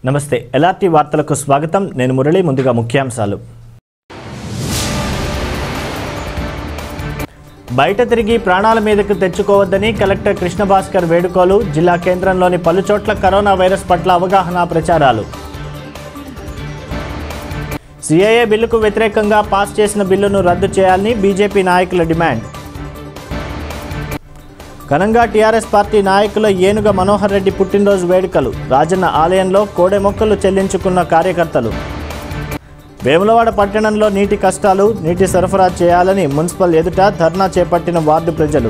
నమస్తే ఎల్ఆర్టీ వార్తలకు స్వాగతం నేను మురళి ముందుగా ముఖ్యాంశాలు బయట తిరిగి ప్రాణాల మీదకు తెచ్చుకోవద్దని కలెక్టర్ కృష్ణభాస్కర్ వేడుకోలు జిల్లా కేంద్రంలోని పలు చోట్ల కరోనా వైరస్ పట్ల అవగాహన ప్రచారాలు సిఐఏ బిల్లుకు వ్యతిరేకంగా పాస్ చేసిన బిల్లును రద్దు చేయాలని బీజేపీ నాయకుల డిమాండ్ ఘనంగా టీఆర్ఎస్ పార్టీ నాయకుల ఏనుగ మనోహర్ రెడ్డి పుట్టినరోజు వేడుకలు రాజన్న ఆలయంలో కోడె మొక్కలు చెల్లించుకున్న కార్యకర్తలు వేములవాడ పట్టణంలో నీటి కష్టాలు నీటి సరఫరా చేయాలని మున్సిపల్ ఎదుట ధర్నా చేపట్టిన వార్డు ప్రజలు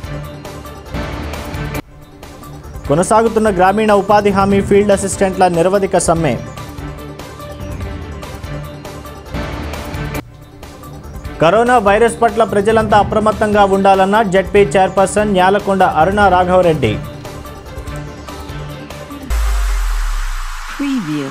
కొనసాగుతున్న గ్రామీణ ఉపాధి హామీ ఫీల్డ్ అసిస్టెంట్ల నిరవధిక సమ్మె కరోనా వైరస్ పట్ల ప్రజలంతా అప్రమత్తంగా ఉండాలన్న ZP chairperson Nyalakonda Aruna Raghavareddy Preview.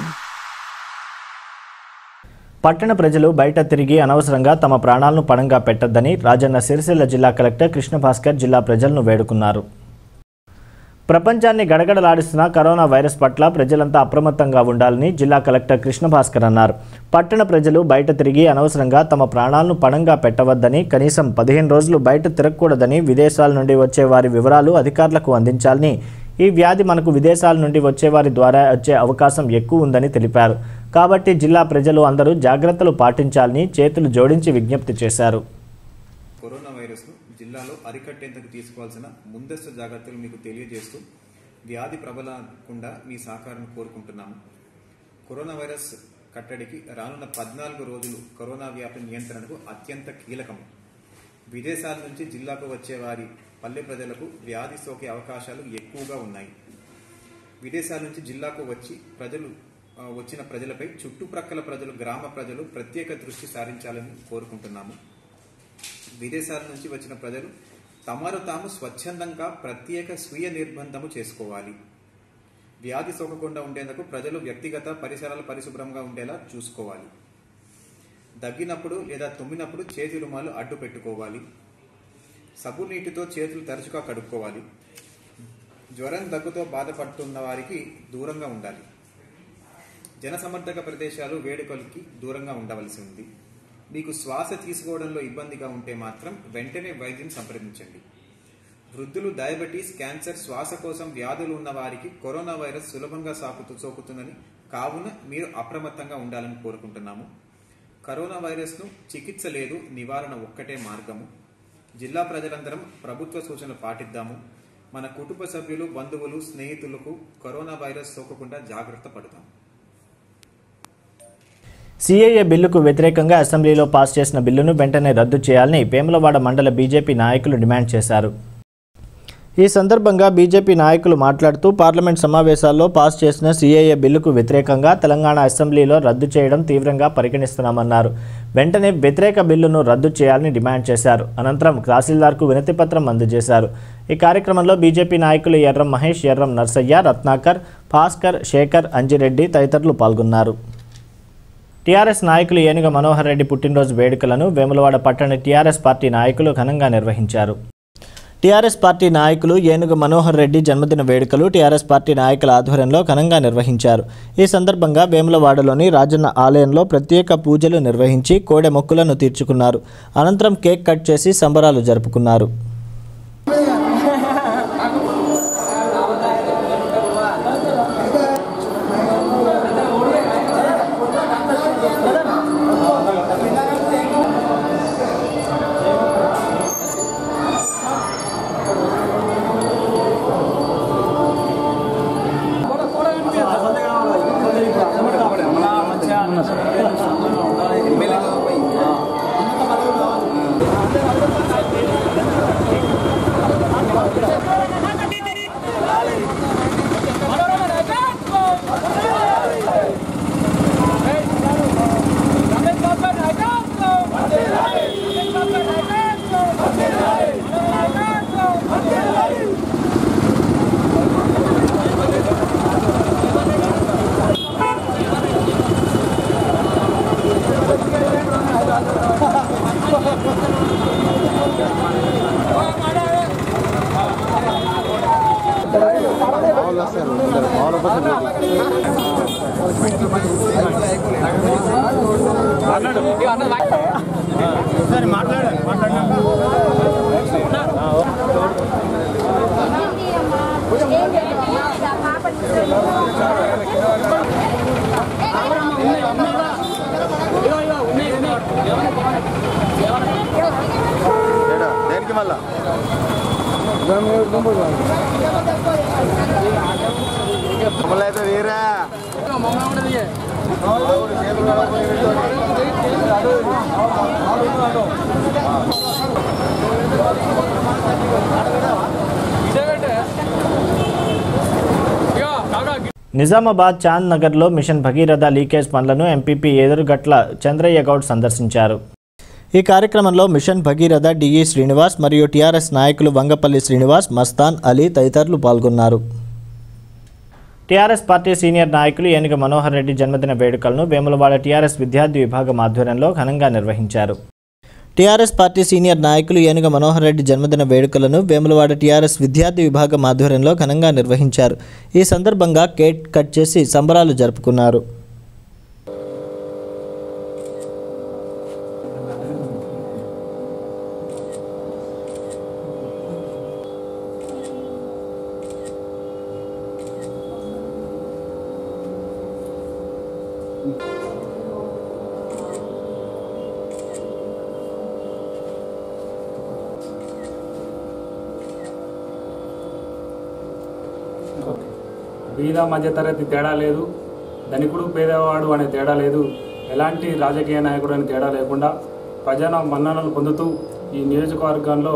పట్టణ ప్రజలు బయట తిరిగి అనవసరంగా తమ ప్రాణాలను పణంగా పెట్టొద్దని రాజన్న సిరిసిల్ల జిల్లా కలెక్టర్ కృష్ణభాస్కర్ జిల్లా ప్రజలను వేడుకున్నారు ప్రపంచాన్ని గడగడలాడిస్తున్న కరోనా వైరస్ పట్ల ప్రజలంతా అప్రమత్తంగా ఉండాలని జిల్లా కలెక్టర్ కృష్ణభాస్కర్ అన్నారు పట్టణ ప్రజలు బయట తిరిగి అనవసరంగా తమ ప్రాణాలను పణంగా పెట్టవద్దని కనీసం పదిహేను రోజులు బయట తిరగకూడదని విదేశాల నుండి వచ్చే వారి వివరాలు అధికారులకు అందించాలని ఈ వ్యాధి మనకు విదేశాల నుండి వచ్చేవారి ద్వారా వచ్చే అవకాశం ఎక్కువ ఉందని తెలిపారు కాబట్టి జిల్లా ప్రజలు అందరూ జాగ్రత్తలు పాటించాలని చేతులు జోడించి విజ్ఞప్తి చేశారు కరోనా వైరస్ను జిల్లాలో అరికట్టేందుకు తీసుకోవాల్సిన ముందస్తు జాగ్రత్తలు మీకు తెలియజేస్తూ వ్యాధి ప్రబలకుండా మీ సహకారం కోరుకుంటున్నాము కరోనా వైరస్ కట్టడికి రానున్న పద్నాలుగు రోజులు కరోనా వ్యాప్తి నియంత్రణకు అత్యంత కీలకం విదేశాల నుంచి జిల్లాకు వచ్చే వారి పల్లె ప్రజలకు వ్యాధి సోకే అవకాశాలు ఎక్కువగా ఉన్నాయి విదేశాల నుంచి జిల్లాకు వచ్చి ప్రజలు ఆ, వచ్చిన ప్రజలపై చుట్టుప్రక్కల ప్రజలు గ్రామ ప్రజలు ప్రత్యేక దృష్టి సారించాలని కోరుకుంటున్నాము విదేశాల నుంచి వచ్చిన ప్రజలు తమను తాము స్వచ్ఛందంగా ప్రత్యేక స్వీయ నిర్బంధము చేసుకోవాలి వ్యాధి సోకకుండా ఉండేందుకు ప్రజలు వ్యక్తిగత పరిసరాలు పరిశుభ్రంగా ఉండేలా చూసుకోవాలి దగ్గినప్పుడు లేదా తుమ్మినప్పుడు చేతి రుమాలు అడ్డు పెట్టుకోవాలి సబ్బు నీటితో చేతులు తరచుగా కడుక్కోవాలి జ్వరం దగ్గుతో బాధపడుతున్న వారికి దూరంగా ఉండాలి జనసమర్థక ప్రదేశాలు వేడుకలకి దూరంగా ఉండవలసి ఉంది మీకు శ్వాస తీసుకోవడంలో ఇబ్బందిగా ఉంటే మాత్రం వెంటనే వైద్యం సంప్రదించండి వృద్ధులు డయాబెటీస్ క్యాన్సర్ శ్వాస కోసం వ్యాధులు ఉన్న వారికి కరోనా వైరస్ సులభంగా సాకుతూ సోకుతుందని కావున మీరు అప్రమత్తంగా ఉండాలని కోరుకుంటున్నాము కరోనా వైరస్ను చికిత్స లేదు నివారణ ఒక్కటే మార్గము జిల్లా ప్రజలందరం ప్రభుత్వ సూచనలు పాటిద్దాము మన కుటుంబ సభ్యులు బంధువులు స్నేహితులకు కరోనా వైరస్ సోకకుండా జాగ్రత్త పడతాం సిఏఏ బిల్లుకు వ్యతిరేకంగా అసెంబ్లీలో పాస్ చేసిన బిల్లును వెంటనే రద్దు చేయాలని వేములవాడ మండల బీజేపీ నాయకులు డిమాండ్ చేశారు ఈ సందర్భంగా బీజేపీ నాయకులు మాట్లాడుతూ పార్లమెంట్ సమావేశాల్లో పాస్ చేసిన సీఏఏ బిల్లుకు వ్యతిరేకంగా తెలంగాణ అసెంబ్లీలో రద్దు చేయడం తీవ్రంగా పరిగణిస్తున్నామన్నారు వెంటనే వ్యతిరేక బిల్లును రద్దు చేయాలని డిమాండ్ చేశారు అనంతరం తహసీల్దార్కు వినతిపత్రం అందజేశారు ఈ కార్యక్రమంలో బీజేపీ నాయకులు ఎర్రం మహేష్ ఎర్రం నర్సయ్య రత్నాకర్ భాస్కర్ శేఖర్ అంజిరెడ్డి తదితరులు పాల్గొన్నారు టీఆర్ఎస్ నాయకులు ఏనుగ మనోహర్ రెడ్డి పుట్టినరోజు వేడుకలను వేములవాడ పట్టణ టీఆర్ఎస్ పార్టీ నాయకులు ఘనంగా నిర్వహించారు టీఆర్ఎస్ పార్టీ నాయకులు ఏనుగ మనోహర్ రెడ్డి జన్మదిన వేడుకలు టీఆర్ఎస్ పార్టీ నాయకుల ఆధ్వర్యంలో ఘనంగా నిర్వహించారు ఈ సందర్భంగా వేములవాడలోని రాజన్న ఆలయంలో ప్రత్యేక పూజలు నిర్వహించి కోడె మొక్కులను తీర్చుకున్నారు అనంతరం కేక్ కట్ చేసి సంబరాలు జరుపుకున్నారు ఎమ్మెల్యే దేనికి మళ్ళా మమ్మల్ని అయితే తీరా నిజామాబాద్ చాంద్ నగర్లో మిషన్ భగీరథ లీకేజ్ పనులను ఎంపీపీ ఎదురుగట్ల చంద్రయ్య గౌడ్ సందర్శించారు ఈ కార్యక్రమంలో మిషన్ భగీరథ డిఈ శ్రీనివాస్ మరియు టీఆర్ఎస్ నాయకులు వంగపల్లి శ్రీనివాస్ మస్తాన్ అలీ తదితరులు పాల్గొన్నారు టీఆర్ఎస్ పార్టీ సీనియర్ నాయకులు ఏనుగ మనోహర్ రెడ్డి జన్మదిన వేడుకలను వేములవాడ టీఆర్ఎస్ విద్యార్థి విభాగం ఆధ్వర్యంలో ఘనంగా నిర్వహించారు టీఆర్ఎస్ పార్టీ సీనియర్ నాయకులు ఏనుగ మనోహర్ రెడ్డి జన్మదిన వేడుకలను వేములవాడ టీఆర్ఎస్ విద్యార్థి విభాగం ఆధ్వర్యంలో ఘనంగా నిర్వహించారు ఈ సందర్భంగా కేక్ కట్ చేసి సంబరాలు జరుపుకున్నారు బీద మధ్యతరగతి తేడా లేదు ధనికుడు పేదవాడు అనే తేడా లేదు ఎలాంటి రాజకీయ నాయకుడు అనే తేడా లేకుండా ప్రజల మన్ననలు పొందుతూ ఈ నియోజకవర్గంలో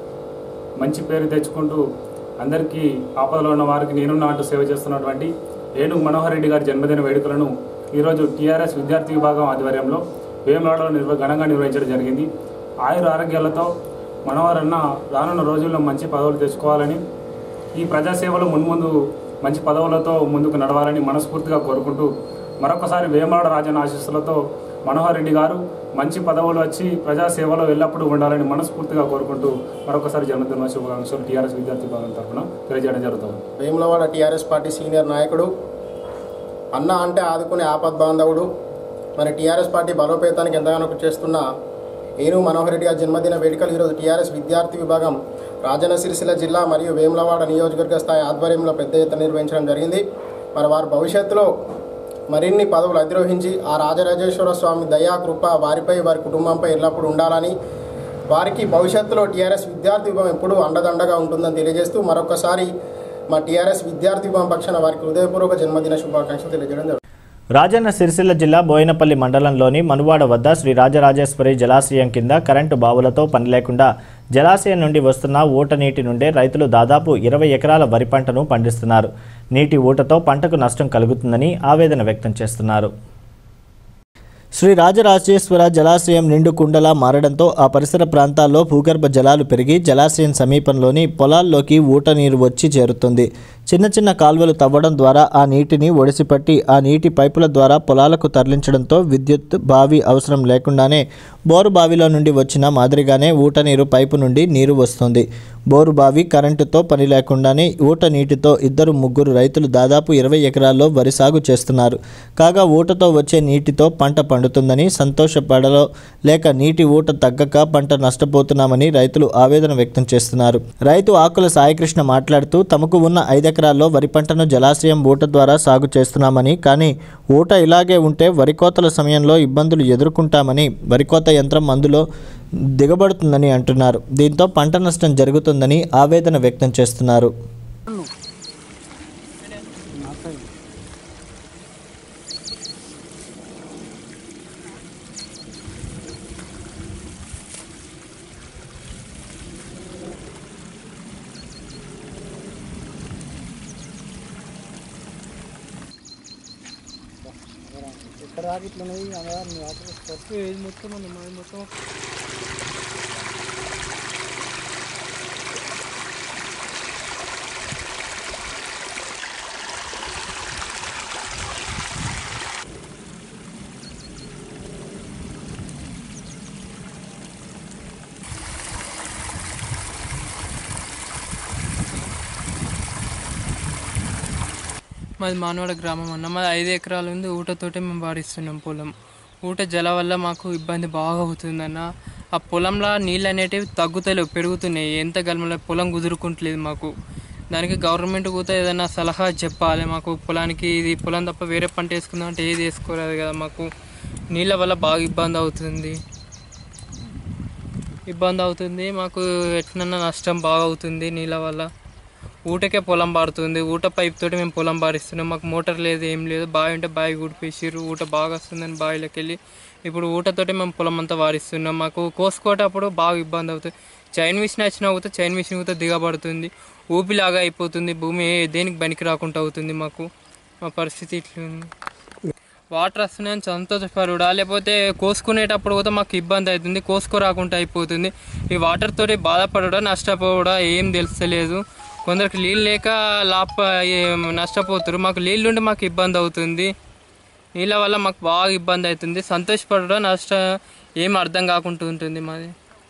మంచి పేరు తెచ్చుకుంటూ అందరికీ ఆపదలో ఉన్న వారికి నేనున్న అంటూ సేవ చేస్తున్నటువంటి ఏనుగు మనోహర్ రెడ్డి గారి జన్మదిన వేడుకలను ఈరోజు టీఆర్ఎస్ విద్యార్థి విభాగం ఆధ్వర్యంలో వేములాడలో నిర్వ ఘనంగా నిర్వహించడం జరిగింది ఆయుర ఆరోగ్యాలతో మనోహర్ అన్న రానున్న రోజుల్లో మంచి పదవులు తెచ్చుకోవాలని ఈ ప్రజాసేవలో మున్ముందు మంచి పదవులతో ముందుకు నడవాలని మనస్ఫూర్తిగా కోరుకుంటూ మరొకసారి వేమలాడ రాజన్న ఆశీస్సులతో మనోహర్ రెడ్డి గారు మంచి పదవులు వచ్చి ప్రజాసేవలో ఎల్లప్పుడూ ఉండాలని మనస్ఫూర్తిగా కోరుకుంటూ మరొకసారి జన్మదిన శుభాకాంక్షలు టీఆర్ఎస్ విద్యార్థి విభాగం తరఫున తెలియజేయడం జరుగుతుంది వేములవాడ టీఆర్ఎస్ పార్టీ సీనియర్ నాయకుడు అన్న అంటే ఆదుకునే ఆపద్ బాంధవుడు మరి టీఆర్ఎస్ పార్టీ బలోపేతానికి ఎంతగానో కృషి చేస్తున్న ఏను మనోహర్ రెడ్డి గారి జన్మదిన వేడుకలు ఈరోజు టీఆర్ఎస్ విద్యార్థి విభాగం రాజన్న సిరిసిల్ల జిల్లా మరియు వేములవాడ నియోజకవర్గ స్థాయి ఆధ్వర్యంలో పెద్ద ఎత్తున నిర్వహించడం జరిగింది మరి వారి భవిష్యత్తులో మరిన్ని పదవులు అధిరోహించి ఆ రాజరాజేశ్వర స్వామి దయా కృప వారిపై వారి కుటుంబంపై ఎల్లప్పుడూ ఉండాలని వారికి భవిష్యత్తులో టీఆర్ఎస్ విద్యార్థి విభాగం ఎప్పుడూ అండదండగా ఉంటుందని తెలియజేస్తూ మరొకసారి మా టీఆర్ఎస్ విద్యార్థి విభాగం పక్షాన వారికి హృదయపూర్వక జన్మదిన శుభాకాంక్షలు తెలియజేయడం జరుగుతుంది రాజన్న సిరిసిల్ల జిల్లా బోయినపల్లి మండలంలోని మనువాడ వద్ద శ్రీ రాజరాజేశ్వరి జలాశయం కింద కరెంటు బావులతో పని లేకుండా జలాశయం నుండి వస్తున్న ఊట నీటి నుండే రైతులు దాదాపు ఇరవై ఎకరాల వరి పంటను పండిస్తున్నారు నీటి ఊటతో పంటకు నష్టం కలుగుతుందని ఆవేదన వ్యక్తం చేస్తున్నారు శ్రీ రాజరాజేశ్వర జలాశయం నిండు కుండలా మారడంతో ఆ పరిసర ప్రాంతాల్లో భూగర్భ జలాలు పెరిగి జలాశయం సమీపంలోని పొలాల్లోకి ఊట నీరు వచ్చి చేరుతుంది చిన్న చిన్న కాల్వలు తవ్వడం ద్వారా ఆ నీటిని ఒడిసిపట్టి ఆ నీటి పైపుల ద్వారా పొలాలకు తరలించడంతో విద్యుత్ బావి అవసరం లేకుండానే బోరు బావిలో నుండి వచ్చిన మాదిరిగానే ఊట నీరు పైపు నుండి నీరు వస్తుంది బోరు బావి కరెంటుతో పని లేకుండానే ఊట నీటితో ఇద్దరు ముగ్గురు రైతులు దాదాపు ఇరవై ఎకరాల్లో వరి సాగు చేస్తున్నారు కాగా ఊటతో వచ్చే నీటితో పంట పండుతుందని సంతోషపడలో లేక నీటి ఊట తగ్గక పంట నష్టపోతున్నామని రైతులు ఆవేదన వ్యక్తం చేస్తున్నారు రైతు ఆకుల సాయికృష్ణ మాట్లాడుతూ తమకు ఉన్న ఐదెకరాల్లో వరి పంటను జలాశయం ఊట ద్వారా సాగు చేస్తున్నామని కానీ ఊట ఇలాగే ఉంటే వరి కోతల సమయంలో ఇబ్బందులు ఎదుర్కొంటామని వరి కోత యంత్రం అందులో దిగబడుతుందని అంటున్నారు దీంతో పంట నష్టం జరుగుతుందని ఆవేదన వ్యక్తం చేస్తున్నారు మాది మానవాడ గ్రామం అన్న మాది ఐదు ఎకరాలు ఉంది ఊటతోటే మేము వాడిస్తున్నాం పొలం ఊట జల వల్ల మాకు ఇబ్బంది బాగా అవుతుందన్న ఆ పొలంలో నీళ్ళు అనేటివి తగ్గుతలేవు పెరుగుతున్నాయి ఎంత గలమల పొలం కుదురుకుంటలేదు మాకు దానికి గవర్నమెంట్ కూడా ఏదైనా సలహా చెప్పాలి మాకు పొలానికి ఇది పొలం తప్ప వేరే పంట వేసుకుందాం అంటే ఏది వేసుకోలేదు కదా మాకు నీళ్ళ వల్ల బాగా ఇబ్బంది అవుతుంది ఇబ్బంది అవుతుంది మాకు ఎట్లన్నా నష్టం బాగా అవుతుంది నీళ్ళ వల్ల ఊటకే పొలం పారుతుంది ఊట పైప్ తోటి మేము పొలం పారిస్తున్నాం మాకు మోటార్ లేదు ఏం లేదు బావి ఉంటే బావి ఊడిపేసిర్రు ఊట బాగా వస్తుందని బావిలోకి వెళ్ళి ఇప్పుడు ఊటతోటి మేము పొలం అంతా వారిస్తున్నాం మాకు కోసుకోవటప్పుడు బాగా ఇబ్బంది అవుతుంది చైన్ మిషన్ వచ్చినా కూడా చైన్ మిషన్ కూడా దిగబడుతుంది ఊపిలాగా అయిపోతుంది భూమి ఏ- దేనికి పనికి రాకుండా అవుతుంది మాకు మా పరిస్థితి ఇట్లుంది వాటర్ వస్తున్నాయని సంతోషపరుడా లేకపోతే కోసుకునేటప్పుడు కూడా మాకు ఇబ్బంది అవుతుంది కోసుకోరాకుండా అయిపోతుంది ఈ వాటర్ తోటి బాధపడడా నష్టపోవడా ఏం తెలుస్తలేదు కొందరికి నీళ్ళు లేక లాప ఏం నష్టపోతారు మాకు నీళ్ళు ఉంటే మాకు ఇబ్బంది అవుతుంది నీళ్ళ వల్ల మాకు బాగా ఇబ్బంది అవుతుంది సంతోషపడడా నష్ట ఏం అర్థం కాకుండా ఉంటుంది మాది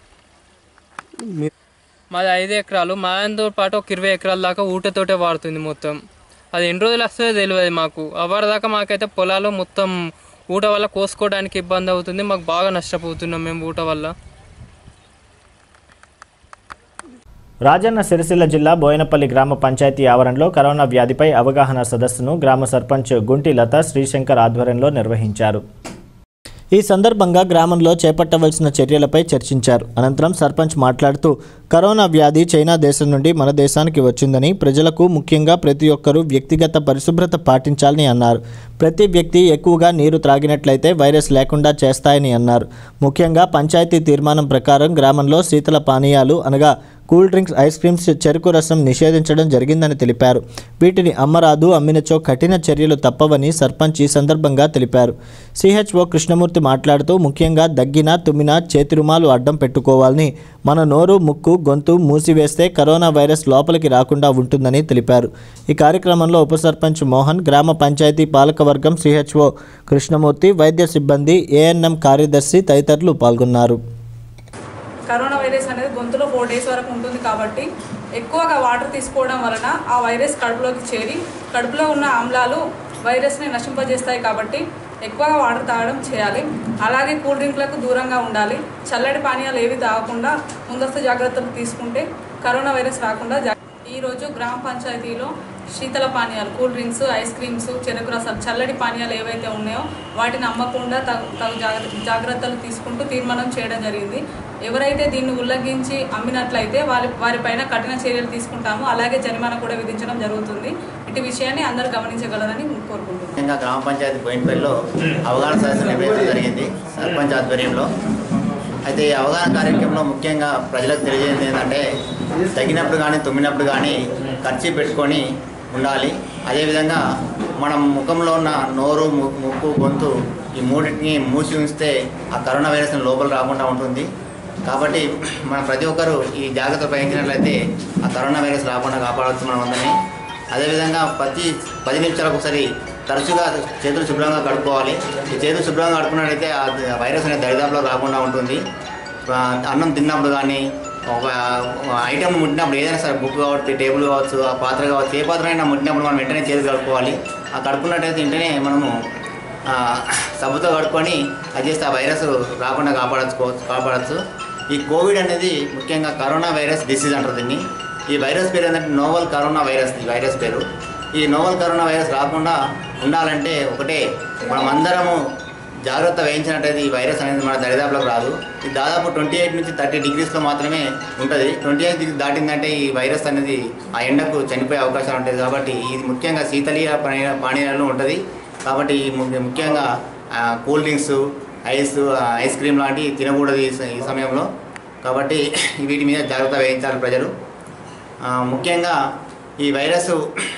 మాది ఐదు ఎకరాలు మాతో పాటు ఒక ఇరవై ఎకరాల దాకా ఊటతోటే వాడుతుంది మొత్తం అది ఎన్ని రోజులు వస్తుందో తెలియదు మాకు అవర్ దాకా మాకైతే పొలాలు మొత్తం ఊట వల్ల కోసుకోవడానికి ఇబ్బంది అవుతుంది మాకు బాగా నష్టపోతున్నాం మేము ఊట వల్ల రాజన్న సిరిసిల్ల జిల్లా బోయనపల్లి గ్రామ పంచాయతీ ఆవరణలో కరోనా వ్యాధిపై అవగాహన సదస్సును గ్రామ సర్పంచ్ గుంటి లత శ్రీశంకర్ ఆధ్వర్యంలో నిర్వహించారు ఈ సందర్భంగా గ్రామంలో చేపట్టవలసిన చర్యలపై చర్చించారు అనంతరం సర్పంచ్ మాట్లాడుతూ కరోనా వ్యాధి చైనా దేశం నుండి మన దేశానికి వచ్చిందని ప్రజలకు ముఖ్యంగా ప్రతి ఒక్కరూ వ్యక్తిగత పరిశుభ్రత పాటించాలని అన్నారు ప్రతి వ్యక్తి ఎక్కువగా నీరు త్రాగినట్లయితే వైరస్ లేకుండా చేస్తాయని అన్నారు ముఖ్యంగా పంచాయతీ తీర్మానం ప్రకారం గ్రామంలో శీతల పానీయాలు అనగా కూల్ డ్రింక్స్ ఐస్ క్రీమ్స్ చెరుకు రసం నిషేధించడం జరిగిందని తెలిపారు వీటిని అమ్మరాదు అమ్మినచో కఠిన చర్యలు తప్పవని సర్పంచ్ ఈ సందర్భంగా తెలిపారు సిహెచ్ఓ కృష్ణమూర్తి మాట్లాడుతూ ముఖ్యంగా దగ్గిన తుమ్మిన చేతి రుమాలు అడ్డం పెట్టుకోవాలని మన నోరు ముక్కు గొంతు మూసివేస్తే కరోనా వైరస్ లోపలికి రాకుండా ఉంటుందని తెలిపారు ఈ కార్యక్రమంలో ఉప సర్పంచ్ మోహన్ గ్రామ పంచాయతీ పాలకవర్గం సిహెచ్ఓ కృష్ణమూర్తి వైద్య సిబ్బంది ఏఎన్ఎం కార్యదర్శి తదితరులు పాల్గొన్నారు కరోనా వైరస్ అనేది గొంతులో ఫోర్ డేస్ వరకు ఉంటుంది కాబట్టి ఎక్కువగా వాటర్ తీసుకోవడం వలన ఆ వైరస్ కడుపులోకి చేరి కడుపులో ఉన్న ఆమ్లాలు వైరస్ని నశింపజేస్తాయి కాబట్టి ఎక్కువగా వాటర్ తాగడం చేయాలి అలాగే కూల్ డ్రింక్లకు దూరంగా ఉండాలి చల్లటి పానీయాలు ఏవి తాగకుండా ముందస్తు జాగ్రత్తలు తీసుకుంటే కరోనా వైరస్ రాకుండా జా ఈరోజు గ్రామ పంచాయతీలో శీతల పానీయాలు కూల్ డ్రింక్స్ ఐస్ క్రీమ్స్ చెరకు రసాలు చల్లటి పానీయాలు ఏవైతే ఉన్నాయో వాటిని అమ్మకుండా తగు తగు జాగ్రత్త జాగ్రత్తలు తీసుకుంటూ తీర్మానం చేయడం జరిగింది ఎవరైతే దీన్ని ఉల్లంఘించి అమ్మినట్లయితే వారి వారిపైన కఠిన చర్యలు తీసుకుంటాము అలాగే జరిమానా కూడా విధించడం జరుగుతుంది ఇటు విషయాన్ని అందరూ గమనించగలరని కోరుకుంటున్నాను ముఖ్యంగా గ్రామ పంచాయతీ పోయినపల్లిలో అవగాహన సదస్సు నిర్వహించడం జరిగింది సర్పంచ్ ఆధ్వర్యంలో అయితే ఈ అవగాహన కార్యక్రమంలో ముఖ్యంగా ప్రజలకు తెలియజేది ఏంటంటే తగినప్పుడు కానీ తుమ్మినప్పుడు కానీ ఖర్చు పెట్టుకొని ఉండాలి అదేవిధంగా మనం ముఖంలో ఉన్న నోరు ము- ముక్కు గొంతు ఈ మూడింటిని మూసి ఉంచితే ఆ కరోనా వైరస్ లోపల రాకుండా ఉంటుంది కాబట్టి మన ప్రతి ఒక్కరూ ఈ జాగ్రత్తలు వహించినట్లయితే ఆ కరోనా వైరస్ రాకుండా కాపాడవచ్చు మనం అందరినీ అదేవిధంగా ప్రతి పది నిమిషాలకు ఒకసారి తరచుగా చేతులు శుభ్రంగా కడుక్కోవాలి ఈ చేతులు శుభ్రంగా కడుక్కున్నట్లయితే ఆ వైరస్ అనేది దరిదాపులో రాకుండా ఉంటుంది ఆ, అన్నం తిన్నప్పుడు కానీ ఒక ఐటమ్ ముట్టినప్పుడు ఏదైనా సరే బుక్ కావచ్చు టేబుల్ కావచ్చు ఆ పాత్ర కావచ్చు ఏ పాత్ర అయినా ముట్టినప్పుడు మనం వెంటనే చేతులు కడుక్కోవాలి ఆ కడుక్కున్నట్టయితే వెంటనే మనము ఆ, సబ్బుతో కడుక్కొని అది చేస్తే ఆ వైరస్ రాకుండా కాపాడచ్చు కాపాడచ్చు ఈ కోవిడ్ అనేది ముఖ్యంగా కరోనా వైరస్ డిసీజ్ అంటారు దీన్ని ఈ వైరస్ పేరు ఏంటంటే నోవల్ కరోనా వైరస్ ఈ వైరస్ పేరు ఈ నోవల్ కరోనా వైరస్ రాకుండా ఉండాలంటే ఒకటే మనం అందరము జాగ్రత్త వహించినట్టయితే ఈ వైరస్ అనేది మన దరిదాపులకు రాదు ఇది దాదాపు ట్వంటీ ఎయిట్ నుంచి థర్టీ డిగ్రీస్లో మాత్రమే ఉంటుంది ట్వంటీ ఎయిట్ డిగ్రీ దాటిందంటే ఈ వైరస్ అనేది ఆ ఎండకు చనిపోయే అవకాశాలు ఉంటుంది కాబట్టి ఇది ముఖ్యంగా శీతలీయ పానీయ పానీయాలు ఉంటుంది కాబట్టి ఈ ము- ముఖ్యంగా ఆ, కూల్ డ్రింక్స్ ఐస్ ఆ, ఐస్ క్రీమ్ లాంటివి తినకూడదు ఈ స- ఈ సమయంలో కాబట్టి వీటి మీద జాగ్రత్త వహించాలి ప్రజలు ఆ, ముఖ్యంగా ఈ వైరస్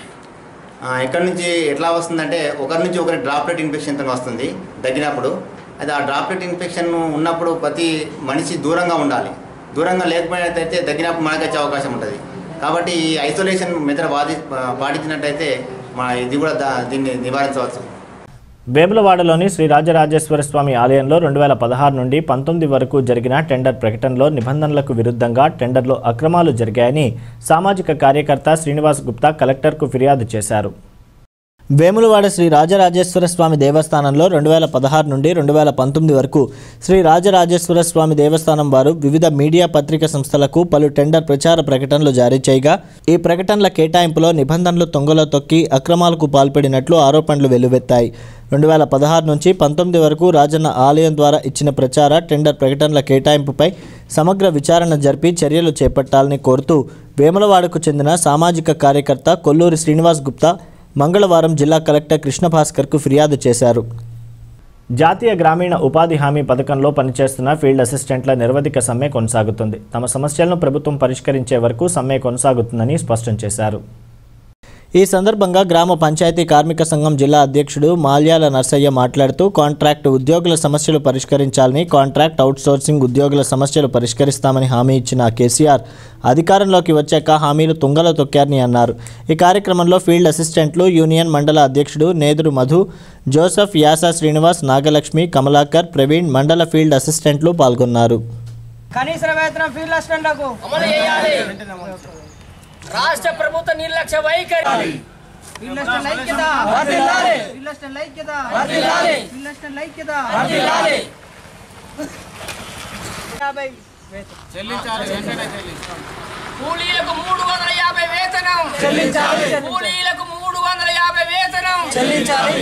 ఆ, ఎక్కడి నుంచి ఎట్లా వస్తుందంటే ఒకరి నుంచి ఒకరి డ్రాప్లెట్ ఇన్ఫెక్షన్ తో వస్తుంది దగ్గినప్పుడు అయితే ఆ డ్రాప్లెట్ ఇన్ఫెక్షన్ ఉన్నప్పుడు ప్రతి మనిషి దూరంగా ఉండాలి దూరంగా లేకపోయినట్టయితే దగ్గినప్పుడు మనకు వచ్చే అవకాశం ఉంటుంది కాబట్టి ఈ ఐసోలేషన్ మెథడ్ వాది పాటించినట్టయితే మా ఇది కూడా దా దీన్ని నివారించవచ్చు వేములవాడలోని శ్రీ రాజరాజేశ్వర స్వామి ఆలయంలో రెండు వేల పదహారు నుండి పంతొమ్మిది వరకు జరిగిన టెండర్ ప్రకటనలో నిబంధనలకు విరుద్ధంగా టెండర్లో అక్రమాలు జరిగాయని సామాజిక కార్యకర్త శ్రీనివాస్ గుప్తా కలెక్టర్కు ఫిర్యాదు చేశారు వేములవాడ శ్రీ రాజరాజేశ్వర స్వామి దేవస్థానంలో రెండు వేల పదహారు నుండి రెండు వేల పంతొమ్మిది వరకు శ్రీ రాజరాజేశ్వర స్వామి దేవస్థానం వారు వివిధ మీడియా పత్రిక సంస్థలకు పలు టెండర్ ప్రచార ప్రకటనలు జారీ చేయగా ఈ ప్రకటనల కేటాయింపులో నిబంధనలు తొంగలో తొక్కి అక్రమాలకు పాల్పడినట్లు ఆరోపణలు వెల్లువెత్తాయి రెండు వేల పదహారు నుంచి పంతొమ్మిది వరకు రాజన్న ఆలయం ద్వారా ఇచ్చిన ప్రచార టెండర్ ప్రకటనల కేటాయింపుపై సమగ్ర విచారణ జరిపి చర్యలు చేపట్టాలని కోరుతూ వేములవాడకు చెందిన సామాజిక కార్యకర్త కొల్లూరి శ్రీనివాస్ గుప్తా మంగళవారం జిల్లా కలెక్టర్ కృష్ణభాస్కర్కు ఫిర్యాదు చేశారు జాతీయ గ్రామీణ ఉపాధి హామీ పథకంలో పనిచేస్తున్న ఫీల్డ్ అసిస్టెంట్ల నిరవధిక సమ్మె కొనసాగుతుంది తమ సమస్యలను ప్రభుత్వం పరిష్కరించే వరకు సమ్మె కొనసాగుతుందని స్పష్టం చేశారు ఈ సందర్భంగా గ్రామ పంచాయతీ కార్మిక సంఘం జిల్లా అధ్యక్షుడు మాల్యాల నర్సయ్య మాట్లాడుతూ కాంట్రాక్ట్ ఉద్యోగుల సమస్యలు పరిష్కరించాలని కాంట్రాక్ట్ అవుట్సోర్సింగ్ ఉద్యోగుల సమస్యలు పరిష్కరిస్తామని హామీ ఇచ్చిన కేసీఆర్ అధికారంలోకి వచ్చాక హామీలు తుంగలో తొక్కారని అన్నారు ఈ కార్యక్రమంలో ఫీల్డ్ అసిస్టెంట్లు యూనియన్ మండల అధ్యక్షుడు నేదురు మధు జోసెఫ్ యాసా శ్రీనివాస్ నాగలక్ష్మి కమలాకర్ ప్రవీణ్ మండల ఫీల్డ్ అసిస్టెంట్లు పాల్గొన్నారు కనీస వేతనం ఫీల్డ్ అసిస్టెంట్లకు అమలు చేయాలి రాష్ట్ర ప్రభుత్వ నిర్లక్ష్య వైఖరి ఫీల్డ్ అసిస్టెంట్ ఐక్యత వర్ధిల్లాలి ఫీల్డ్ అసిస్టెంట్ ఐక్యత వర్ధిల్లాలి ఫీల్డ్ అసిస్టెంట్ ఐక్యత వర్ధిల్లాలి యాభై కూలీలకు మూడు వందల యాభై వేతనం చెల్లించాలి. కూలీలకు మూడు వందల యాభై వేతనం చెల్లించాలి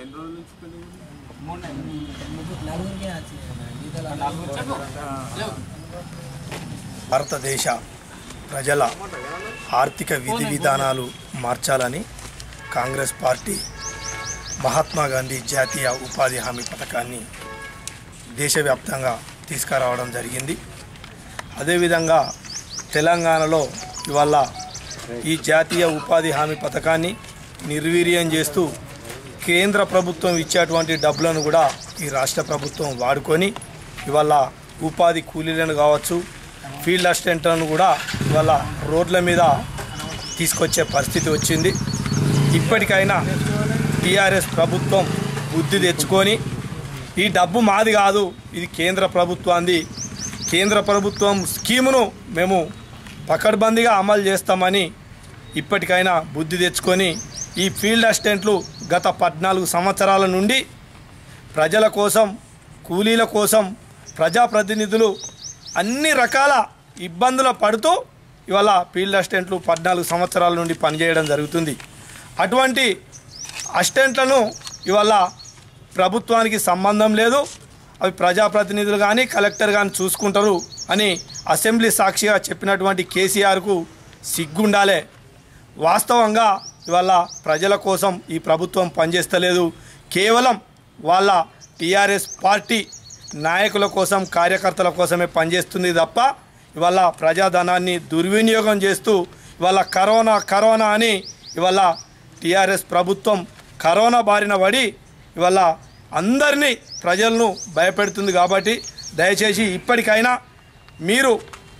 భారతదేశ ప్రజల ఆర్థిక విధి విధానాలు మార్చాలని కాంగ్రెస్ పార్టీ మహాత్మా గాంధీ జాతీయ ఉపాధి హామీ పథకాన్ని దేశవ్యాప్తంగా తీసుకురావడం జరిగింది అదేవిధంగా తెలంగాణలో ఇవాళ ఈ జాతీయ ఉపాధి హామీ పథకాన్ని నిర్వీర్యం చేస్తూ కేంద్ర ప్రభుత్వం ఇచ్చేటువంటి డబ్బులను కూడా ఈ రాష్ట్ర ప్రభుత్వం వాడుకొని ఇవాళ ఉపాధి కూలీలను కావచ్చు ఫీల్డ్ అసిస్టెంట్లను కూడా ఇవాళ రోడ్ల మీద తీసుకొచ్చే పరిస్థితి వచ్చింది ఇప్పటికైనా టీఆర్ఎస్ ప్రభుత్వం బుద్ధి తెచ్చుకొని ఈ డబ్బు మాది కాదు ఇది కేంద్ర ప్రభుత్వాన్ని కేంద్ర ప్రభుత్వం స్కీమును మేము పకడ్బందీగా అమలు చేస్తామని ఇప్పటికైనా బుద్ధి తెచ్చుకొని ఈ ఫీల్డ్ అసిస్టెంట్లు గత పద్నాలుగు సంవత్సరాల నుండి ప్రజల కోసం కూలీల కోసం ప్రజాప్రతినిధులు అన్ని రకాల ఇబ్బందులు పడుతూ ఇవాళ ఫీల్డ్ అసిస్టెంట్లు పద్నాలుగు సంవత్సరాల నుండి పనిచేయడం జరుగుతుంది అటువంటి అసిస్టెంట్లను ఇవాళ ప్రభుత్వానికి సంబంధం లేదు అవి ప్రజాప్రతినిధులు కానీ కలెక్టర్ కానీ చూసుకుంటారు అని అసెంబ్లీ సాక్షిగా చెప్పినటువంటి కేసీఆర్కు సిగ్గుండాలే వాస్తవంగా ఇవాళ ప్రజల కోసం ఈ ప్రభుత్వం పనిచేస్తలేదు కేవలం వాళ్ళ టీఆర్ఎస్ పార్టీ నాయకుల కోసం కార్యకర్తల కోసమే పనిచేస్తుంది తప్ప ఇవాళ ప్రజాధనాన్ని దుర్వినియోగం చేస్తూ ఇవాళ కరోనా కరోనా అని ఇవాళ టీఆర్ఎస్ ప్రభుత్వం కరోనా బారిన పడి ఇవాళ అందరినీ ప్రజలను భయపెడుతుంది కాబట్టి దయచేసి ఇప్పటికైనా మీరు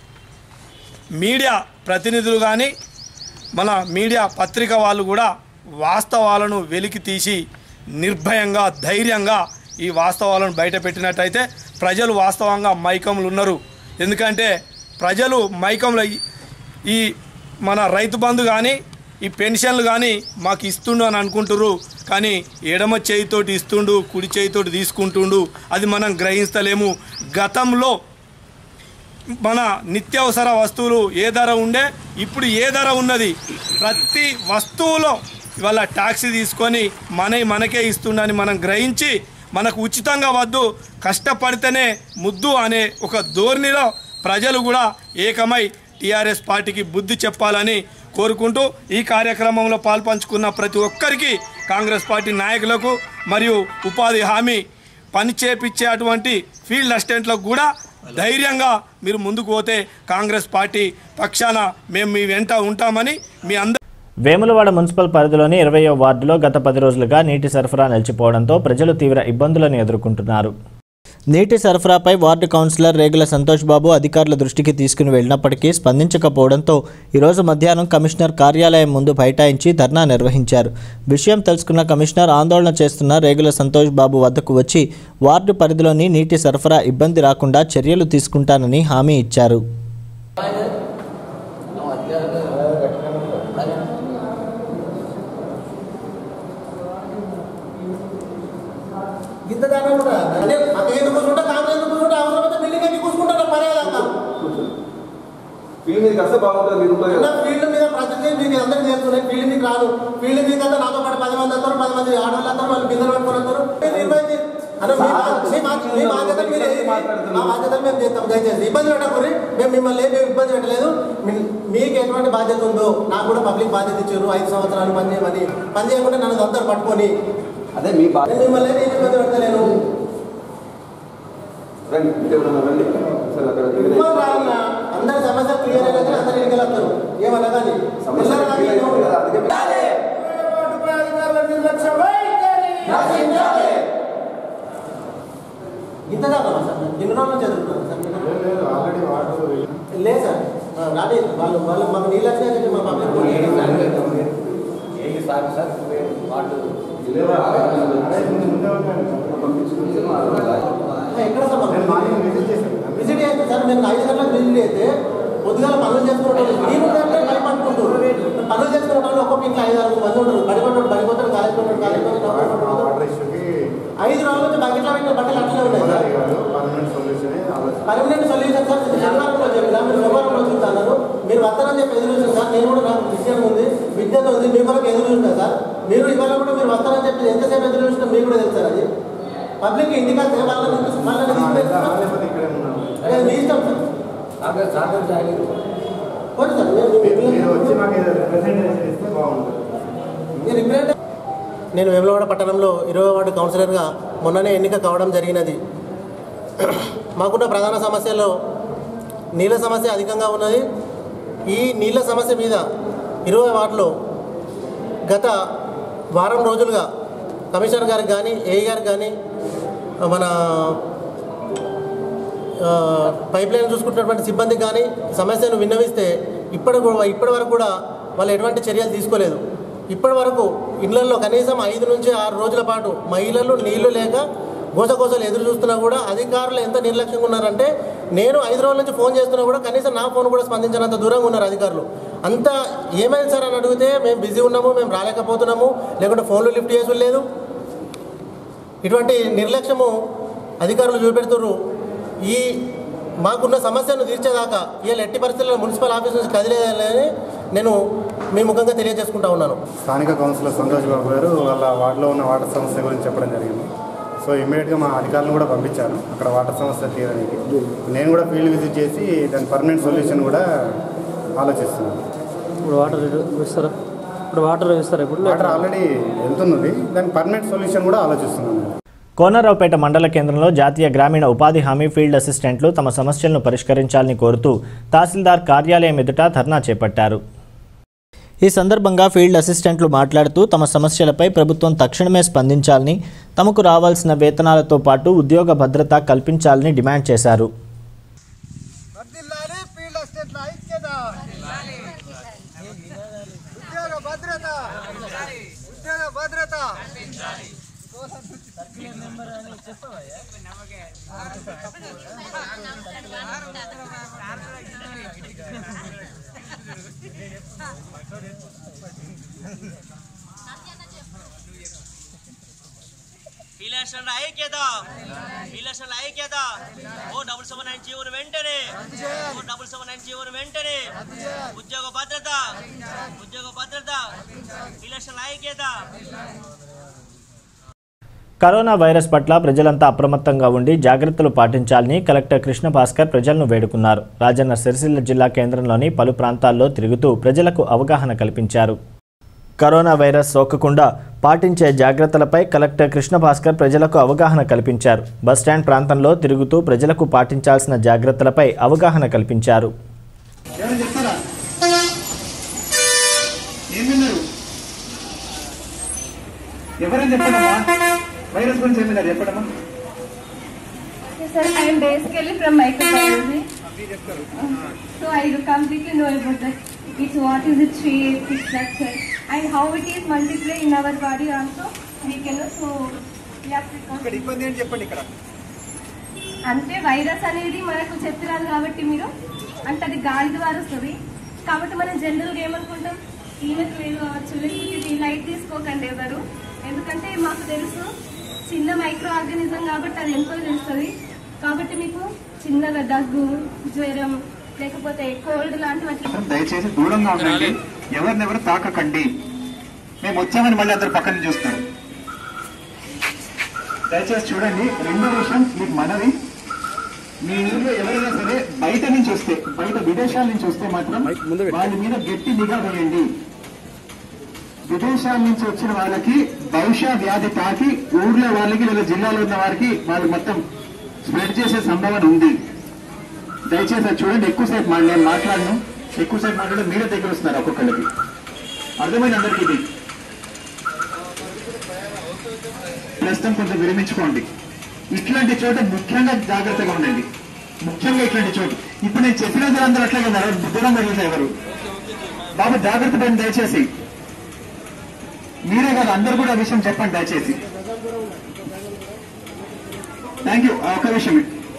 మీడియా ప్రతినిధులు కానీ మన మీడియా పత్రిక వాళ్ళు కూడా వాస్తవాలను వెలికి తీసి నిర్భయంగా ధైర్యంగా ఈ వాస్తవాలను బయట పెట్టినట్టయితే ప్రజలు వాస్తవంగా మైకంలు ఉన్నారు ఎందుకంటే ప్రజలు మైకంలో ఈ- ఈ మన రైతు బంధు కానీ ఈ పెన్షన్లు కానీ మాకు ఇస్తుండు అని అనుకుంటుర్రు కానీ ఎడమ చేయితోటి ఇస్తుండు కుడి చేయితోటి తీసుకుంటుండు అది మనం గ్రహిస్తలేము గతంలో మన నిత్యావసర వస్తువులు ఏ ధర ఉండే ఇప్పుడు ఏ ధర ఉన్నది ప్రతి వస్తువులో ఇవాళ ట్యాక్సీ తీసుకొని మన మనకే ఇస్తుండని మనం గ్రహించి మనకు ఉచితంగా వద్దు కష్టపడితేనే ముద్దు అనే ఒక ధోరణిలో ప్రజలు కూడా ఏకమై టీఆర్ఎస్ పార్టీకి బుద్ధి చెప్పాలని కోరుకుంటూ ఈ కార్యక్రమంలో పాల్పంచుకున్న ప్రతి ఒక్కరికి కాంగ్రెస్ పార్టీ నాయకులకు మరియు ఉపాధి హామీ పని చేపించేటువంటి ఫీల్డ్ అసిస్టెంట్లకు కూడా ధైర్యంగా మీరు ముందుకు పోతే కాంగ్రెస్ పార్టీ పక్షాన మేము మీ వెంట ఉంటామని మీ అందరి వేములవాడ మున్సిపల్ పరిధిలోని ఇరవయో వార్డులో గత పది రోజులుగా నీటి సరఫరా నిలిచిపోవడంతో ప్రజలు తీవ్ర ఇబ్బందులను ఎదుర్కొంటున్నారు నీటి సరఫరాపై వార్డు కౌన్సిలర్ రేగుల సంతోష్ బాబు అధికారుల దృష్టికి తీసుకుని వెళ్ళినప్పటికీ స్పందించకపోవడంతో ఈరోజు మధ్యాహ్నం కమిషనర్ కార్యాలయం ముందు బైఠాయించి ధర్నా నిర్వహించారు విషయం తెలుసుకున్న కమిషనర్ ఆందోళన చేస్తున్న రేగుల సంతోష్ బాబు వద్దకు వచ్చి వార్డు పరిధిలోని నీటి సరఫరా ఇబ్బంది రాకుండా చర్యలు తీసుకుంటానని హామీ ఇచ్చారు ఇంత దాకా కూడా అంటే అక్కడ ఎందుకు కూర్చుంటా కాంగ్రెస్ ఎందుకు కూర్చుంటా అవసరమైతే బిల్డింగ్ ఎక్కి కూర్చుంటాను మర్యాద ఫీల్డ్ మీదకి వస్తే బాగుంటుంది మీరు ఉంటుంది కదా ఫీల్డ్ మీద ప్రతి మీకు అందరికీ చేస్తున్నాయి ఫీల్డ్ మీకు రాదు ఫీల్డ్ మీకు అంతా నాతో పాటు పది మంది వస్తారు పది మంది ఆడవాళ్ళు వస్తారు వాళ్ళు బిందెలు పట్టుకొని వస్తారు మీరు నిర్వహించి అంటే మీ బా- మీ బా- మీ బాధ్యత మీరు మా బాధ్యతలు మేము చేస్తాం దయచేసి ఇబ్బంది పెట్టకూరి మేము మిమ్మల్ని ఏమి ఇబ్బంది పెట్టలేదు మీ- మీకు ఎటువంటి బాధ్యత ఉందో నాకు కూడా పబ్లిక్ బాధ్యత ఇచ్చారు ఐదు సంవత్సరాలు పని చేయమని పని చేయకుండా నన్ను అందరు పట్టుకొని అదే మీ బాధ్యత నేను మిమ్మల్ని ఏమి ఇబ్బంది పెడతలేను రండి మీరు ఎవరన్నా రండి సరే అక్కడ దిగలేదు. ఇబ్బంది రావాలన్నా అందరి సమస్య క్లియర్ అయితే అందరు ఇంటికి వెళ్తారు ఏమన్నా కానీ సమస్య clear అయిపోయింది కదా, అందుకే ఇంతదా సార్ ఎన్ని రోజుల నుంచి చదువుతున్నారు సార్ మీరు? లేదు సార్ ఆ, రాని వాళ్ళు వాళ్ళు మాకు నీళ్ళు వచ్చినాయని చెప్పి మా పబ్లిక్ ఎక్కడ సార్ మాకు? విజిట్ చేస్తే సార్ నేను ఐదు గంటలకు విజిట్ చేస్తే పొద్దుగాల పనులు చేసుకుంటాను మీరు ఉంటే బడి పట్టుకుంటారు పనులు చేసుకుంటాను ఒక్కొక్క ఇంట్లో ఐదు ఆరు మంది ఉంటారు బడి పట్టుకుంటారు బడి పోతారు కాలేజ్ పోతారు కాలేజ్ పోతారు ఐదు రోజుల నుంచి బకెట్లో పెట్టిన బట్టలు అట్లనే ఉన్నాయి సార్ పర్మనెంట్ సొల్యూషన్ సార్ ఇది శనివారం రోజు చెప్పినా మీరు సోమవారం రోజు చూస్తున్నారు మీరు వస్తారని చెప్పి ఎదురు చూసాను సార్ నేను కూడా నాకు విషయం ఉంది విద్యత ఉంది మీ కొరకు ఎదురు చూసినా సార్ మీరు ఇవాళ కూడా మీరు వస్తారని చెప్పి ఎంతసేపు ఎదురు చూసినా మీకు కూడా తెలుసు సార్ అది పబ్లిక్ ఇంటికి వస్తే వాళ్ళని వాళ్ళని అదే మీ ఇష్టం సార్ పోనీ సార్ మీరు- మీరు రిప్రజెంట్ నేను వేములవాడ పట్టణంలో ఇరవై వార్డు కౌన్సిలర్గా మొన్ననే ఎన్నిక కావడం జరిగినది మాకున్న ప్రధాన సమస్యలో నీళ్ళ సమస్య అధికంగా ఉన్నది ఈ నీళ్ళ సమస్య మీద ఇరవై వార్డులో గత వారం రోజులుగా కమిషనర్ గారికి కానీ ఏఈ గారికి కానీ మన ఆ, పైప్ లైన్ చూసుకుంటున్నటువంటి సిబ్బందికి కానీ సమస్యను విన్నవిస్తే ఇప్పటి కూ- ఇప్పటి వరకు కూడా వాళ్ళు ఎటువంటి చర్యలు తీసుకోలేదు ఇప్పటి వరకు ఇళ్లలో కనీసం ఐదు నుంచి ఆరు రోజుల పాటు మహిళలు నీళ్లు లేక గోసగోసలు ఎదురు చూస్తున్నా కూడా అధికారులు ఎంత నిర్లక్ష్యంగా ఉన్నారంటే నేను ఐదు రోజుల నుంచి ఫోన్ చేస్తున్నా కూడా కనీసం నా ఫోన్ కూడా స్పందించినంత దూరంగా ఉన్నారు అధికారులు అంత ఏమైంది సార్ అని అడిగితే మేము బిజీ ఉన్నాము మేము రాలేకపోతున్నాము లేకుంటే ఫోన్లు లిఫ్ట్ చేసి లేదు ఇటువంటి నిర్లక్ష్యము అధికారులు చూపెడుతున్నారు ఈ మాకున్న సమస్యను తీర్చేదాకా వీళ్ళు ఎట్టి పరిస్థితుల్లో మున్సిపల్ ఆఫీస్ నుంచి కదిలేదని నేను మీ ముఖంగా తెలియజేసుకుంటా ఉన్నాను స్థానిక కౌన్సిలర్ సంతోష్ బాబు గారు వాళ్ళ వార్డులో ఉన్న వాటర్ సమస్య గురించి చెప్పడం జరిగింది సో ఇమ్మీడియట్గా మా అధికారులను కూడా పంపించాను అక్కడ వాటర్ సమస్య తీయడానికి నేను కూడా ఫీల్డ్ విజిట్ చేసి దాని పర్మనెంట్ సొల్యూషన్ కూడా ఆలోచిస్తున్నాను ఇప్పుడు వాటర్ ఇస్తారా ఇప్పుడు వాటర్ ఇస్తారా ఇప్పుడు వాటర్ ఆల్రెడీ వెళ్తున్నది దాని పర్మనెంట్ సొల్యూషన్ కూడా ఆలోచిస్తున్నాను కోనరావుపేట మండల కేంద్రంలో జాతీయ గ్రామీణ ఉపాధి హామీ ఫీల్డ్ అసిస్టెంట్లు తమ సమస్యలను పరిష్కరించాలని కోరుతూ తహసీల్దార్ కార్యాలయం ఎదుట ధర్నా చేపట్టారు ఈ సందర్భంగా ఫీల్డ్ అసిస్టెంట్లు మాట్లాడుతూ తమ సమస్యలపై ప్రభుత్వం తక్షణమే స్పందించాలని తమకు రావాల్సిన వేతనాలతో పాటు ఉద్యోగ భద్రత కల్పించాలని డిమాండ్ చేశారు ఫీల్డ్ అసిస్టెంట్ల ఐక్యత ఉద్యోగ భద్రత ఉద్యోగ భద్రత పీలేషన్ ఐక్యత పీలేషన్ ఐక్యత ఓ డబుల్ సెవెన్ నైన్ జీవోను వెంటనే ఓ డబుల్ సెవెన్ నైన్ జీవోను వెంటనే ఉద్యోగ భద్రత ఉద్యోగ భద్రత పీలేషన్ ఐక్యత కరోనా వైరస్ పట్ల ప్రజలంతా అప్రమత్తంగా ఉండి జాగ్రత్తలు పాటించాలని కలెక్టర్ కృష్ణ భాస్కర్ ప్రజలను వేడుకున్నారు రాజన్న సిరిసిల్ల జిల్లా కేంద్రంలోని పలు ప్రాంతాల్లో తిరుగుతూ ప్రజలకు అవగాహన కల్పించారు కరోనా వైరస్ సోకకుండా పాటించే జాగ్రత్తలపై కలెక్టర్ కృష్ణ భాస్కర్ ప్రజలకు అవగాహన కల్పించారు బస్టాండ్ ప్రాంతంలో తిరుగుతూ ప్రజలకు పాటించాల్సిన జాగ్రత్తలపై అవగాహన కల్పించారు ఏమని చెప్తారా ఏం విన్నారు ఎవరైనా చెప్పండమ్మా వైరస్ గురించి ఏం విన్నారు చెప్పడమ్మా Sir, I am basically from microbiology. So I completely know about that. It's what is its shape, its structure, and how it is multiply in our body also. We can know. So we have to ఇక్కడ ఇబ్బంది ఏంటి చెప్పండి ఇక్కడ అంటే virus అనేది మనకు చెప్తున్నారు కాబట్టి మీరు అంటే అది గాలి ద్వారా వస్తుంది కాబట్టి మనం జనరల్గా ఏమనుకుంటాం ఈమెకు లేదు కావచ్చు లేకపోతే ఇది లైట్ తీసుకోకండి ఎవరు ఎందుకంటే మాకు తెలుసు చిన్న మైక్రో ఆర్గానిజం కాబట్టి అది ఎంతో చేస్తుంది కాబట్టి మీకు చిన్నగా దగ్గు జ్వరం లేకపోతే కోల్డ్ లాంటివి అట్లా దయచేసి దూరంగా ఉండండి ఎవరినెవరు తాకకండి మేము వచ్చామని మళ్ళీ అందరు పక్కన చూస్తారు దయచేసి చూడండి రెండో విషయం మీకు మనవి మీ ఊర్లో ఎవరైనా సరే బయట నుంచి వస్తే బయట విదేశాల నుంచి వస్తే మాత్రం వాళ్ళ మీద గట్టి నిఘా వేయండి విదేశాల నుంచి వచ్చిన వాళ్ళకి బహుశా వ్యాధి తాకి ఊర్లో వాళ్ళకి లేదా జిల్లాలో ఉన్న వారికి వాళ్ళు మొత్తం స్ప్రెడ్ చేసే సంభావన ఉంది దయచేసి అది చూడండి ఎక్కువసేపు మా నేను మాట్లాడను ఎక్కువసేపు మాట్లాడడం మీరే దగ్గర వస్తున్నారు ఒక్కొక్కరికి అర్థమైంది అందరికీ ఇది ప్రస్తుతం కొంచెం విరమించుకోండి ఇట్లాంటి చోట ముఖ్యంగా జాగ్రత్తగా ఉండండి ముఖ్యంగా ఇట్లాంటి చోటు ఇప్పుడు నేను చెప్పిన అందరూ అట్లాగే ఉన్నారు దూరం జరుగుతాయి ఎవరు బాబు జాగ్రత్త పడండి దయచేసి మీరే కాదు అందరు కూడా ఆ విషయం చెప్పండి దయచేసి థ్యాంక్ యూ ఒక్క విషయం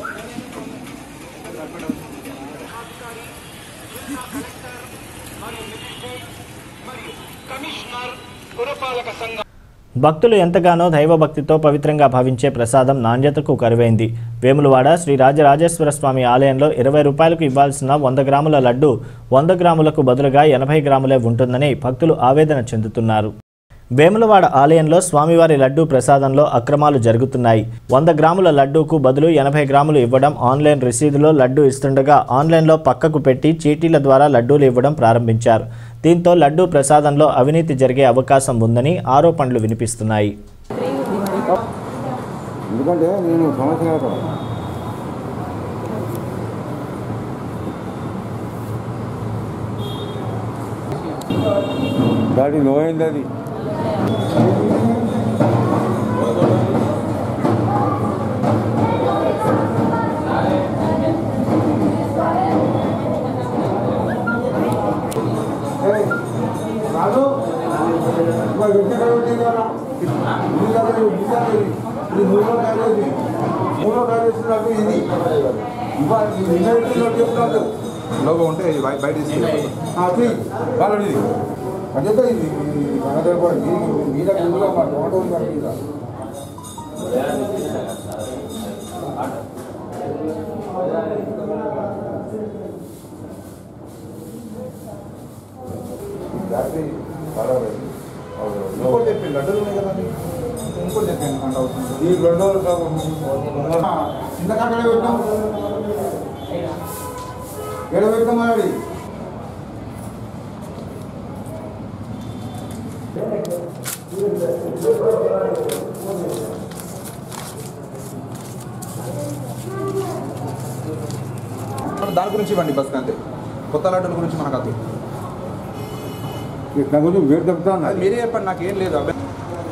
భక్తులు ఎంతగానో దైవభక్తితో పవిత్రంగా భావించే ప్రసాదం నాణ్యతకు కరువైంది వేములవాడ శ్రీ రాజరాజేశ్వర స్వామి ఆలయంలో ఇరవై రూపాయలకు ఇవ్వాల్సిన వంద గ్రాముల లడ్డు వంద గ్రాములకు బదులుగా ఎనభై గ్రాములే ఉంటుందని భక్తులు ఆవేదన చెందుతున్నారు వేములవాడ ఆలయంలో స్వామివారి లడ్డూ ప్రసాదంలో అక్రమాలు జరుగుతున్నాయి వంద గ్రాముల లడ్డూకు బదులు ఎనభై గ్రాములు ఇవ్వడం ఆన్లైన్ రసీదులో లడ్డూ ఇస్తుండగా ఆన్లైన్లో పక్కకు పెట్టి చీటీల ద్వారా లడ్డూలు ఇవ్వడం ప్రారంభించారు దీంతో లడ్డూ ప్రసాదంలో అవినీతి జరిగే అవకాశం ఉందని ఆరోపణలు వినిపిస్తున్నాయి ఎందుకంటే నేను సంవత్సరాల దాడి లోయింది అది రాజు మూడో కార్యదర్శి మూడో కార్యదర్శి నాకు ఇది ఇవాళ మినరిటీలో చెప్తాడు లోగో ఉంటే ఇది బయ- బయట తీసుకెళ్ళి వాళ్ళది ఇది అదే ఇది మన దగ్గర కూడా మీ- మీద కిందలో మా తోట ఉంది కదా మీద రాత్రి పర్వాలేదు ఇంకోటి చెప్పండి లడ్డూలు ఉన్నాయి కదా ఇంకోటి చెప్పండి అంట అవుతుంది ఈ రెండు ఇంత కాకడే పెట్టాం ఎక్కడ పెట్టాం మరి దాని గురించి ఇవ్వండి బస్ అంతే కొత్త లడ్డూల గురించి మనకు అది నా కొంచెం వేరు తప్పుతాను అది మీరే చెప్పండి నాకు ఏం లేదు అబ్బాయి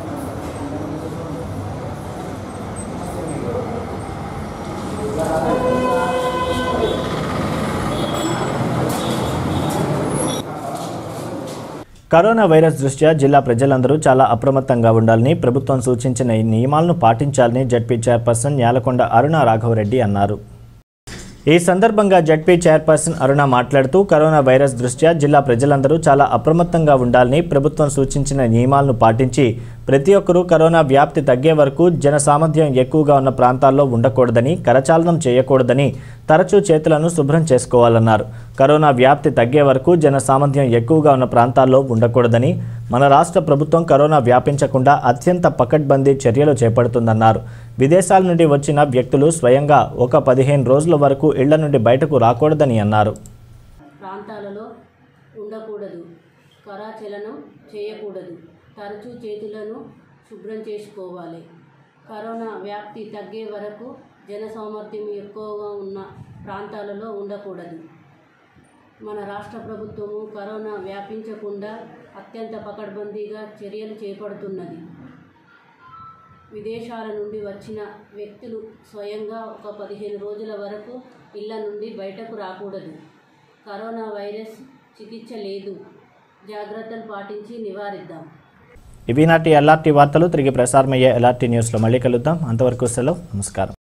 కరోనా వైరస్ దృష్ట్యా జిల్లా ప్రజలందరూ చాలా అప్రమత్తంగా ఉండాలని ప్రభుత్వం సూచించిన ఈ నియమాలను పాటించాలని జడ్పీ చైర్పర్సన్ యాలకొండ అరుణ రాఘవరెడ్డి అన్నారు ఈ సందర్భంగా జడ్పీ చైర్పర్సన్ అరుణ మాట్లాడుతూ కరోనా వైరస్ దృష్ట్యా జిల్లా ప్రజలందరూ చాలా అప్రమత్తంగా ఉండాలని ప్రభుత్వం సూచించిన నియమాలను పాటించి ప్రతి ఒక్కరూ కరోనా వ్యాప్తి తగ్గే వరకు జన సామర్థ్యం ఎక్కువగా ఉన్న ప్రాంతాల్లో ఉండకూడదని కరచాలనం చేయకూడదని తరచూ చేతులను శుభ్రం చేసుకోవాలన్నారు కరోనా వ్యాప్తి తగ్గే వరకు జన సామర్థ్యం ఎక్కువగా ఉన్న ప్రాంతాల్లో ఉండకూడదని మన రాష్ట్ర ప్రభుత్వం కరోనా వ్యాపించకుండా అత్యంత పకడ్బందీ చర్యలు చేపడుతుందన్నారు విదేశాల నుండి వచ్చిన వ్యక్తులు స్వయంగా ఒక పదిహేను రోజుల వరకు ఇళ్ల నుండి బయటకు రాకూడదని అన్నారు ప్రాంతాలలో ఉండకూడదు కరాచలనం చేయకూడదు తరచూ చేతులను శుభ్రం చేసుకోవాలి కరోనా వ్యాప్తి తగ్గే వరకు జన సామర్థ్యం ఎక్కువగా ఉన్న ప్రాంతాలలో ఉండకూడదు మన రాష్ట్ర ప్రభుత్వము కరోనా వ్యాపించకుండా అత్యంత పకడ్బందీగా చర్యలు చేపడుతున్నది విదేశాల నుండి వచ్చిన వ్యక్తులు స్వయంగా ఒక పదిహేను రోజుల వరకు ఇళ్ల నుండి బయటకు రాకూడదు కరోనా వైరస్ చికిత్స లేదు జాగ్రత్తలు పాటించి నివారిద్దాం ఇవి నాటి ఎల్ఆర్టీ వార్తలు తిరిగి ప్రసారమయ్యే ఎల్ఆర్టీ న్యూస్లో మళ్ళీ కలుద్దాం అంతవరకు సెలవు నమస్కారం